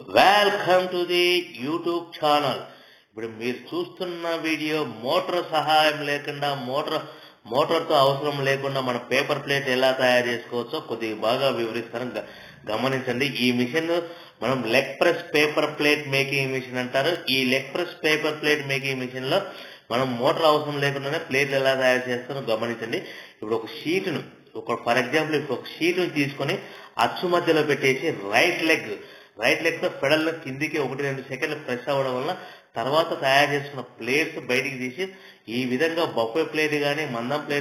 welcome to the YouTube channel ఇప్పుడు మీరు చూస్తున్న వీడియో మోటార్ సహాయం లేకుండా మోటార్ మోటార్తో అవసరం లేకుండా మన పేపర్ ప్లేట్ ఎలా తయారు చేసుకోవచ్చో కొద్దిగా బాగా వివరిస్తాను గ- గమనించండి ఈ మిషన్ మనం leg press paper plate making machine అంటారు ఈ leg press paper plate making machine లో మనం మోటార్ అవసరం లేకుండానే ప్లేట్లు ఎలా తయారు చేస్తారో గమనించండి ఇప్పుడు ఒక షీట్ను ఒక ఫర్ ఎగ్జాంపుల్ ఇప్పుడు ఒక షీట్ను తీసుకొని అచ్చు మధ్యలో పెట్టేసి రైట్ లెగ్ రైట్ లెగ్ తో పెడల్ కిందికి ఒకటి రెండు సెకండ్లు ప్రెస్ అవ్వడం వల్ల తర్వాత తయారు చేసుకున్న ప్లేట్స్ బయటికి తీసి ఈ విధంగా బొఫే ప్లేట్ గానీ మందం ప్లేట్